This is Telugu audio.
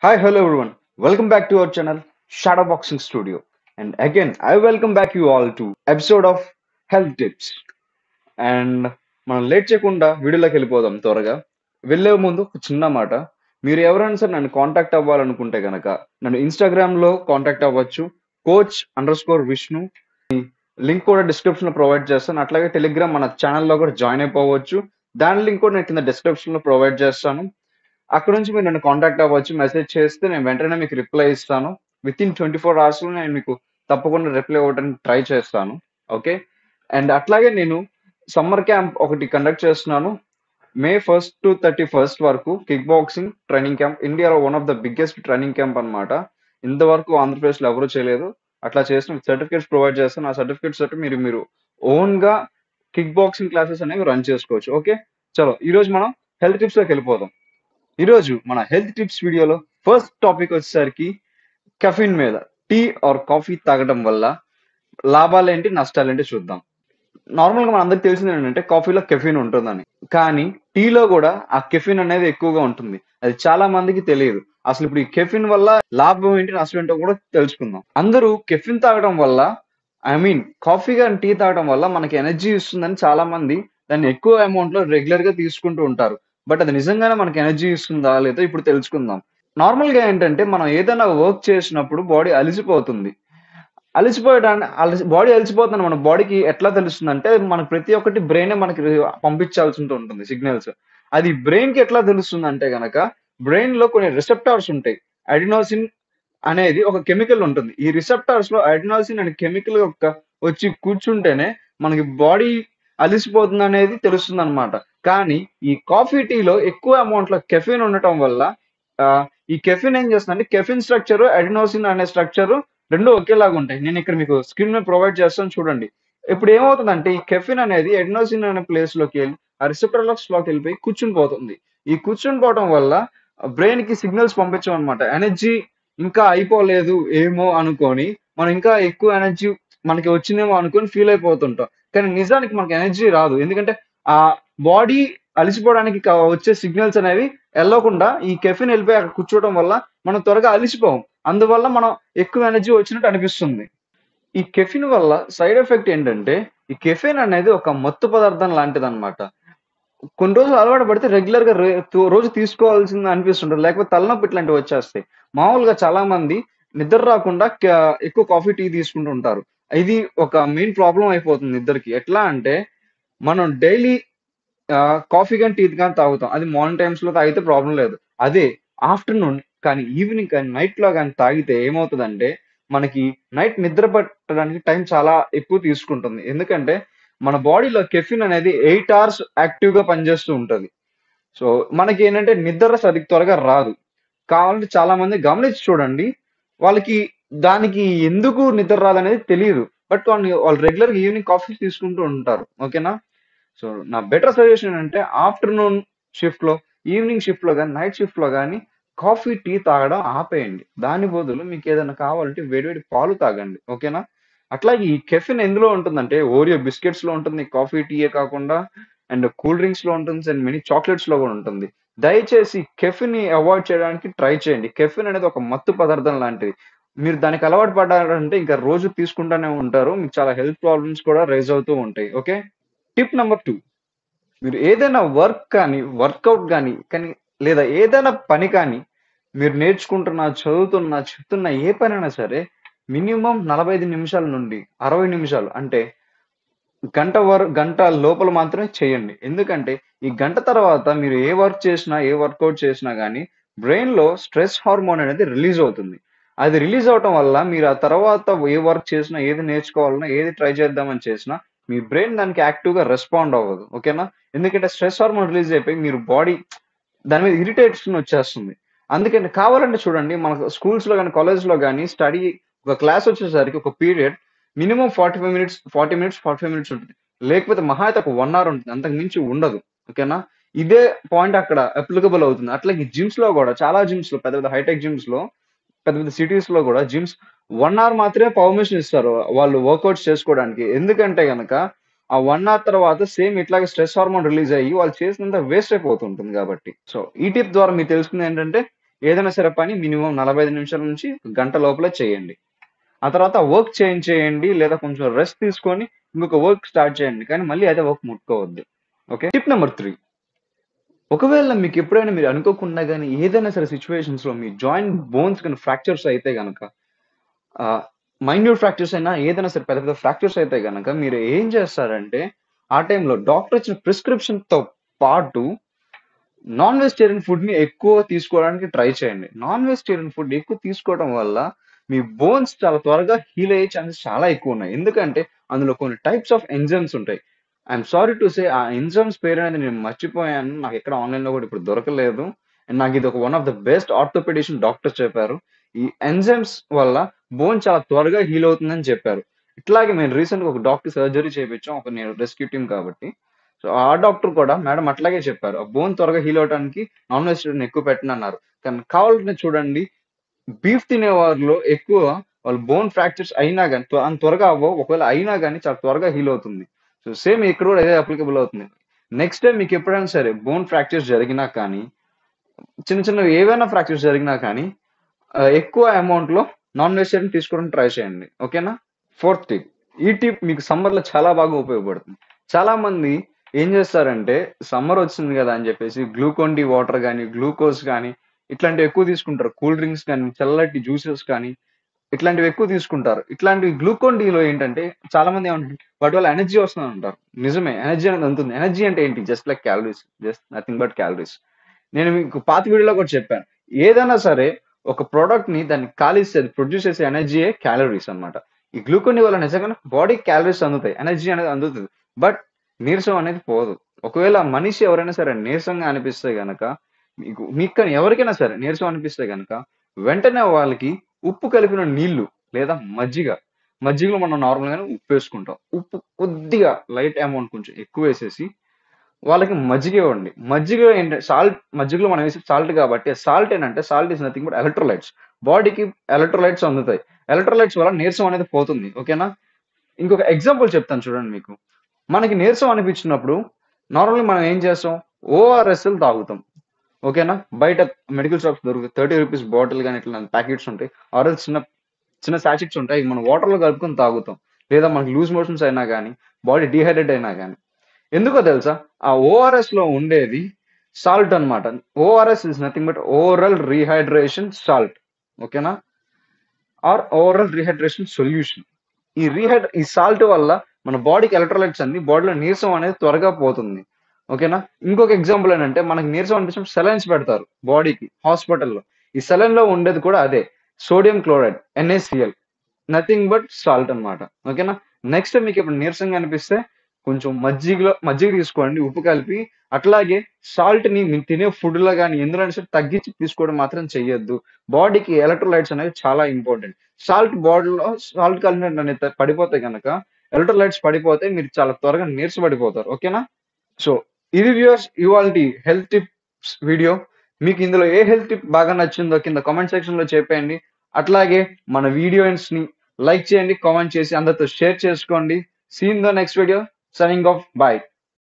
Hi, hello everyone. Welcome back to our channel, Shadow Boxing Studio. And again, I welcome back you all to episode of Health Tips. And మనం లేట్ చేయకుండా వీడియోలోకి వెళ్ళిపోదాం త్వరగా వెళ్ళే ముందు ఒక చిన్న మాట మీరు ఎవరైనా సరే నన్ను కాంటాక్ట్ అవ్వాలనుకుంటే కనుక నన్ను ఇన్స్టాగ్రామ్ లో కాంటాక్ట్ అవ్వచ్చు coach underscore Vishnu link కూడా డిస్క్రిప్షన్ లో ప్రొవైడ్ చేస్తాను అట్లాగే టెలిగ్రామ్ మన ఛానల్లో కూడా జాయిన్ అయిపోవచ్చు దాని లింక్ కూడా నేను కింద డిస్క్రిప్షన్ లో ప్రొవైడ్ చేస్తాను అక్కడ నుంచి మీరు నన్ను కాంటాక్ట్ అవ్వచ్చు మెసేజ్ చేస్తే నేను వెంటనే మీకు రిప్లై ఇస్తాను within twenty four hours లో నేను మీకు తప్పకుండా రిప్లై ఇవ్వడానికి ట్రై చేస్తాను ఓకే అండ్ అట్లాగే నేను సమ్మర్ క్యాంప్ ఒకటి కండక్ట్ చేస్తున్నాను May first to thirty first వరకు కిక్ బాక్సింగ్ ట్రైనింగ్ క్యాంప్ ఇండియాలో one of the biggest training camp అన్నమాట ఇంతవరకు ఆంధ్రప్రదేశ్లో ఎవరూ చేయలేదు అట్లా చేసిన సర్టిఫికేట్స్ ప్రొవైడ్ చేస్తాను ఆ సర్టిఫికేట్స్ తోటి మీరు మీరు ఓన్ గా కిక్ బాక్సింగ్ క్లాసెస్ అనేవి రన్ చేసుకోవచ్చు ఓకే చలో ఈ రోజు మనం హెల్త్ టిప్స్ లోకి వెళ్ళిపోదాం ఈ రోజు మన హెల్త్ టిప్స్ వీడియోలో ఫస్ట్ టాపిక్ వచ్చేసరికి కెఫిన్ మీద టీ ఆర్ కాఫీ తాగడం వల్ల లాభాలేంటి నష్టాలేంటి చూద్దాం నార్మల్ గా మనందరికి తెలిసింది ఏంటంటే కాఫీలో కెఫిన్ ఉంటుందని కానీ టీలో కూడా ఆ కెఫిన్ అనేది ఎక్కువగా ఉంటుంది అది చాలా మందికి తెలియదు అసలు ఇప్పుడు ఈ కెఫిన్ వల్ల లాభం ఏంటి నష్టం ఏంటో కూడా తెలుసుకుందాం అందరూ కెఫిన్ తాగడం వల్ల ఐ మీన్ కాఫీ కానీ టీ తాగడం వల్ల మనకి ఎనర్జీ ఇస్తుందని చాలా మంది దాన్ని ఎక్కువ అమౌంట్ లో రెగ్యులర్ గా తీసుకుంటూ ఉంటారు బట్ అది నిజంగానే మనకి ఎనర్జీ ఇస్తుందా లేదో ఇప్పుడు తెలుసుకుందాం నార్మల్ గా ఏంటంటే మనం ఏదైనా వర్క్ చేసినప్పుడు బాడీ అలిసిపోతుంది అలసిపోయడానికి అలసి బాడీ అలసిపోతుంది మన బాడీకి ఎట్లా తెలుస్తుంది అంటే మనకు ప్రతి ఒక్కటి బ్రెయిన్ మనకి పంపించాల్సి ఉంటూ ఉంటుంది సిగ్నల్స్ అది బ్రెయిన్ కి ఎట్లా తెలుస్తుంది అంటే గనక బ్రెయిన్ లో కొన్ని రిసెప్టార్స్ ఉంటాయి అడినోసిన్ అనేది ఒక కెమికల్ ఉంటుంది ఈ రిసెప్టార్స్ లో అడినోసిన్ అనే కెమికల్ యొక్క వచ్చి కూర్చుంటేనే మనకి బాడీ అలిసిపోతుంది అనేది తెలుస్తుంది అనమాట కానీ ఈ కాఫీ టీలో ఎక్కువ అమౌంట్ లో కెఫిన్ ఉండటం వల్ల ఆ, ఈ కెఫిన్ ఏం చేస్తుందంటే కెఫిన్ స్ట్రక్చర్ అడినోసిన్ అనే స్ట్రక్చర్ రెండు ఒకేలాగా ఉంటాయి నేను ఇక్కడ మీకు స్క్రీన్ మీద ప్రొవైడ్ చేస్తాను చూడండి ఇప్పుడు ఏమవుతుందంటే ఈ కెఫిన్ అనేది ఎడినోసిన్ అనే ప్లేస్ లోకి వెళ్ళి ఆ రిసెప్టర్లక్స్ లోకి వెళ్ళిపోయి కూర్చుని పోతుంది ఈ కూర్చుని పోవడం వల్ల బ్రెయిన్ కి సిగ్నల్స్ పంపించం అనమాట ఎనర్జీ ఇంకా అయిపోలేదు ఏమో అనుకొని మనం ఇంకా ఎక్కువ ఎనర్జీ మనకి వచ్చిందేమో అనుకొని ఫీల్ అయిపోతుంటాం కానీ నిజానికి మనకి ఎనర్జీ రాదు ఎందుకంటే ఆ బాడీ అలిసిపోవడానికి కా- వచ్చే సిగ్నల్స్ అనేవి వెళ్ళకుండా ఈ కెఫిన్ వెళ్ళిపోయి అక్కడ కూర్చోవడం వల్ల మనం త్వరగా అలిసిపోం అందువల్ల మనం ఎక్కువ ఎనర్జీ వచ్చినట్టు అనిపిస్తుంది ఈ కెఫిన్ వల్ల సైడ్ ఎఫెక్ట్ ఏంటంటే ఈ కెఫిన్ అనేది ఒక మత్తు పదార్థం లాంటిది అనమాట కొన్ని రోజులు అలవాటు పడితే రెగ్యులర్ గా రే- తో- రోజు తీసుకోవాల్సింది అనిపిస్తుంటుంది లేకపోతే తలనొప్పి ఇట్లాంటివి వచ్చేస్తాయి మామూలుగా చాలా మంది నిద్ర రాకుండా క- ఎక్కువ కాఫీ టీ తీసుకుంటూ ఉంటారు ఇది ఒక మెయిన్ ప్రాబ్లం అయిపోతుంది ఇద్దరికి ఎట్లా అంటే మనం డైలీ కాఫీ కానీ టీ కానీ తాగుతాం అది మార్నింగ్ టైమ్స్ లో తాగితే ప్రాబ్లం లేదు అదే ఆఫ్టర్నూన్ కానీ ఈవినింగ్ కానీ నైట్ లో కానీ తాగితే ఏమవుతుందంటే మనకి నైట్ నిద్ర పట్టడానికి టైం చాలా ఎక్కువ తీసుకుంటుంది ఎందుకంటే మన బాడీలో కెఫిన్ అనేది ఎయిట్ అవర్స్ యాక్టివ్ గా పనిచేస్తూ ఉంటది సో మనకి ఏంటంటే నిద్ర సరి త్వరగా రాదు కావాలంటే చాలా మంది గమనించి చూడండి వాళ్ళకి దానికి ఎందుకు నిద్ర రాదనేది తెలియదు బట్ వాళ్ళు వాళ్ళు రెగ్యులర్ గా ఈవినింగ్ కాఫీ తీసుకుంటూ ఉంటారు ఓకేనా సో నా బెటర్ సజెషన్ ఏంటంటే ఆఫ్టర్నూన్ షిఫ్ట్ లో ఈవినింగ్ షిఫ్ట్ లో కానీ నైట్ షిఫ్ట్ లో కానీ కాఫీ టీ తాగడం ఆపేయండి దాని బదులు మీకు ఏదైనా కావాలంటే వేడివేడి పాలు తాగండి ఓకేనా అట్లాగే ఈ కెఫిన్ ఎందులో ఉంటుందంటే ఓరియో బిస్కెట్స్ లో ఉంటుంది కాఫీ టీయే కాకుండా అండ్ కూల్ డ్రింక్స్ లో ఉంటుంది అండ్ మెనీ చాక్లెట్స్ లో కూడా ఉంటుంది దయచేసి కెఫిన్ ని అవాయిడ్ చేయడానికి ట్రై చేయండి కెఫిన్ అనేది ఒక మత్తు పదార్థం లాంటిది మీరు దానికి అలవాటు పడ్డారంటే ఇంకా రోజు తీసుకుంటూనే ఉంటారు మీకు చాలా హెల్త్ ప్రాబ్లమ్స్ కూడా రైజ్ అవుతూ ఉంటాయి ఓకే టిప్ నెంబర్ టూ మీరు ఏదైనా వర్క్ కానీ వర్కౌట్ కానీ కానీ లేదా ఏదైనా పని కానీ మీరు నేర్చుకుంటున్నా చదువుతున్నా చెప్తున్న ఏ పనైనా సరే మినిమం నలభై ఐదు నిమిషాల నుండి అరవై నిమిషాలు అంటే గంట వర్ గంట లోపల మాత్రమే చేయండి ఎందుకంటే ఈ గంట తర్వాత మీరు ఏ వర్క్ చేసినా ఏ వర్కౌట్ చేసినా కానీ బ్రెయిన్ లో స్ట్రెస్ హార్మోన్ అనేది రిలీజ్ అవుతుంది అది రిలీజ్ అవటం వల్ల మీరు ఆ తర్వాత ఏ వర్క్ చేసినా ఏది నేర్చుకోవాలన్నా ఏది ట్రై చేద్దామని చేసినా మీ బ్రెయిన్ దానికి యాక్టివ్ గా రెస్పాండ్ అవ్వదు ఓకేనా ఎందుకంటే స్ట్రెస్ హార్మోన్ రిలీజ్ అయిపోయి మీరు బాడీ దాని మీద ఇరిటేషన్ వచ్చేస్తుంది అందుకని కావాలంటే చూడండి మన స్కూల్స్ లో కానీ కాలేజ్ లో కానీ స్టడీ ఒక క్లాస్ వచ్చేసరికి ఒక period minimum forty five minutes forty minutes forty five minutes ఉంటుంది లేకపోతే మహా అయితే ఒక వన్ అవర్ ఉంటుంది అంతకు మించి ఉండదు ఓకేనా ఇదే పాయింట్ అక్కడ అప్లికబుల్ అవుతుంది అట్లాగే జిమ్స్ లో కూడా చాలా జిమ్స్ లో పెద్ద పెద్ద హైటెక్ జిమ్స్ లో పెద్ద పెద్ద సిటీస్ లో కూడా జిమ్స్ వన్ అవర్ మాత్రమే పర్మిషన్ ఇస్తారు వాళ్ళు వర్కౌట్స్ చేసుకోవడానికి ఎందుకంటే గనక ఆ వన్ అవర్ తర్వాత సేమ్ ఇట్లాగే స్ట్రెస్ హార్మోన్ రిలీజ్ అయ్యి వాళ్ళు చేసినంత వేస్ట్ అయిపోతుంటుంది కాబట్టి సో ఈ టిప్ ద్వారా మీకు తెలుసుకుంది ఏంటంటే ఏదైనా సరే పని మినిమం నలభై ఐదు నిమిషాల నుంచి గంట లోపల చేయండి ఆ తర్వాత వర్క్ చేంజ్ చేయండి లేదా కొంచెం రెస్ట్ తీసుకొని ఇంకొక వర్క్ స్టార్ట్ చేయండి కానీ మళ్ళీ అదే వర్క్ ముట్టుకోవద్దు ఓకే టిప్ నెంబర్ త్రీ ఒకవేళ మీకు ఎప్పుడైనా మీరు అనుకోకుండా కానీ ఏదైనా సరే సిచ్యువేషన్స్ లో మీ జాయింట్ బోన్స్ కానీ ఫ్రాక్చర్స్ అయితే గనక మైన్యూట్ ఫ్రాక్చర్స్ అయినా ఏదైనా సరే పెద్ద పెద్ద ఫ్రాక్చర్స్ అయితే గనక మీరు ఏం చేస్తారంటే ఆ టైంలో డాక్టర్ ఇచ్చిన ప్రిస్క్రిప్షన్ తో పాటు నాన్ వెజిటేరియన్ ఫుడ్ ని ఎక్కువ తీసుకోవడానికి ట్రై చేయండి నాన్ వెజిటేరియన్ ఫుడ్ ఎక్కువ తీసుకోవడం వల్ల మీ బోన్స్ చాలా త్వరగా హీల్ అయ్యే ఛాన్సెస్ చాలా ఎక్కువ ఉన్నాయి ఎందుకంటే అందులో కొన్ని టైప్స్ ఆఫ్ ఎంజైమ్స్ ఉంటాయి ఐఎమ్ సారీ టు సే ఆ ఎంజైమ్స్ పేరు అనేది నేను మర్చిపోయాను నాకు ఎక్కడ ఆన్లైన్ లో కూడా ఇప్పుడు దొరకలేదు అండ్ నాకు ఇది ఒక one of the best orthopedician doctor చెప్పారు ఈ ఎంజైమ్స్ వల్ల బోన్ చాలా త్వరగా హీల్ అవుతుందని చెప్పారు ఇట్లాగే మేము రీసెంట్ గా ఒక డాక్టర్ సర్జరీ చేయించాం ఒక నేను రెస్క్యూ టీమ్ కాబట్టి సో ఆ డాక్టర్ కూడా మేడం అట్లాగే చెప్పారు ఆ బోన్ త్వరగా హీల్ అవడానికి నాన్ వెజిటేరియన్ ఎక్కువ పెట్టండి అన్నారు కానీ కావాలంటే చూడండి బీఫ్ తినే వారిలో ఎక్కువ వాళ్ళు బోన్ ఫ్రాక్చర్స్ అయినా కానీ అంత త్వరగా అవ్వవు ఒకవేళ అయినా కానీ చాలా త్వరగా హీల్ అవుతుంది సో సేమ్ ఇక్కడ కూడా అదే అప్లికబుల్ అవుతుంది నెక్స్ట్ టైం మీకు ఎప్పుడైనా సరే బోన్ ఫ్రాక్చర్స్ జరిగినా కానీ చిన్న చిన్న ఏవైనా ఫ్రాక్చర్స్ జరిగినా కానీ ఆ, ఎక్కువ అమౌంట్ లో నాన్ వెజిటేరియన్ తీసుకోవడానికి ట్రై చేయండి ఓకేనా ఫోర్త్ టిప్ ఈ టిప్ మీకు సమ్మర్ లో చాలా బాగా ఉపయోగపడుతుంది చాలా మంది ఏం చేస్తారంటే సమ్మర్ వచ్చింది కదా అని చెప్పేసి గ్లూకోన్ డి వాటర్ కానీ గ్లూకోజ్ కానీ ఇట్లాంటివి ఎక్కువ తీసుకుంటారు కూల్ డ్రింక్స్ కానీ చల్లటి జ్యూసెస్ కానీ ఇట్లాంటివి ఎక్కువ తీసుకుంటారు ఇట్లాంటి గ్లూకోన్ డిలో ఏంటంటే చాలా మంది ఏమంటారు వాటి వల్ల ఎనర్జీ వస్తుంది అంటారు నిజమే ఎనర్జీ అనేది ఉంటుంది ఎనర్జీ అంటే ఏంటి just like calories just nothing but calories నేను మీకు పాత వీడియోలో కూడా చెప్పాను ఏదైనా సరే ఒక ప్రోడక్ట్ ని దాన్ని కాలిస్తే అది ప్రొడ్యూస్ చేసే ఎనర్జీయే క్యాలరీస్ అన్నమాట ఈ గ్లూకోన్ వల్ల నిజంగా బాడీ క్యాలరీస్ అందుతాయి ఎనర్జీ అనేది అందుతుంది బట్ నీరసం అనేది పోదు ఒకవేళ మనిషి ఎవరైనా సరే నీరసంగా అనిపిస్తే గనక మీకు మీకు కానీ ఎవరికైనా సరే నీరసం అనిపిస్తే గనక వెంటనే వాళ్ళకి ఉప్పు కలిపిన నీళ్లు లేదా మజ్జిగ మజ్జిగలో మనం నార్మల్ గానే ఉప్పు వేసుకుంటాం ఉప్పు కొద్దిగా లైట్ అమౌంట్ కొంచెం ఎక్కువ వేసేసి వాళ్ళకి మజ్జిగ ఇవ్వండి మజ్జిగ ఏంటంటే సాల్ట్ మజ్జిగలో మనం వేసే సాల్ట్ కాబట్టి సాల్ట్ ఏంటంటే salt is nothing but electrolytes బాడీకి ఎలక్ట్రోలైట్స్ అందుతాయి ఎలక్ట్రోలైట్స్ వల్ల నీరసం అనేది పోతుంది ఓకేనా ఇంకొక ఎగ్జాంపుల్ చెప్తాను చూడండి మీకు మనకి నీరసం అనిపించినప్పుడు నార్మల్గా మనం ఏం చేస్తాం ఓఆర్ఎస్ఎల్ తాగుతాం ఓకేనా బయట మెడికల్ షాప్స్ దొరుకుతాయి థర్టీ రూపీస్ బాటిల్ కానీ ఇట్లా ప్యాకెట్స్ ఉంటాయి ఆర్ఎల్ చిన్న చిన్న సాచెట్స్ ఉంటాయి ఇవి మనం వాటర్లో కలుపుకొని తాగుతాం లేదా మనకి లూజ్ మోషన్స్ అయినా కానీ బాడీ డిహైడ్రేట్ అయినా కానీ ఎందుకో తెలుసా ఆ ఓఆర్ఎస్ లో ఉండేది సాల్ట్ అన్నమాట ORS is nothing but oral rehydration salt ఓకేనా ఆర్ ఓవరల్ రీహైడ్రేషన్ సొల్యూషన్ ఈ రీహైడ్ ఈ సాల్ట్ వల్ల మన బాడీకి ఎలక్ట్రోలైట్స్ అన్ని బాడీలో నీరసం అనేది త్వరగా పోతుంది ఓకేనా ఇంకొక ఎగ్జాంపుల్ ఏంటంటే మనకి నీరసం అనిపించినప్పుడు సెలైన్స్ పెడతారు బాడీకి హాస్పిటల్లో ఈ సెలైన్ లో ఉండేది కూడా అదే sodium chloride NaCl nothing but salt అన్నమాట ఓకేనా నెక్స్ట్ మీకు ఇప్పుడు నీరసంగా అనిపిస్తే కొంచెం మజ్జిగలో మజ్జిగ తీసుకోండి ఉప్పు కలిపి అట్లాగే సాల్ట్ ని మీరు తినే ఫుడ్ లో కానీ ఎందులో సరే తగ్గించి తీసుకోవడం మాత్రం చెయ్యొద్దు బాడీకి ఎలక్ట్రోలైట్స్ అనేవి చాలా ఇంపార్టెంట్ సాల్ట్ బాడీలో సాల్ట్ కలిపినట్టు అనేది పడిపోతే కనుక ఎలక్ట్రోలైట్స్ పడిపోతే మీరు చాలా త్వరగా నీరసపడిపోతారు ఓకేనా సో ఇది వ్యూవర్స్ ఇవాళ హెల్త్ టిప్స్ వీడియో మీకు ఇందులో ఏ హెల్త్ టిప్ బాగా నచ్చిందో కింద కామెంట్ సెక్షన్ లో చెప్పేయండి అట్లాగే మన వీడియోస్ ని లైక్ చేయండి కామెంట్ చేసి అందరితో షేర్ చేసుకోండి see in the next video signing off bye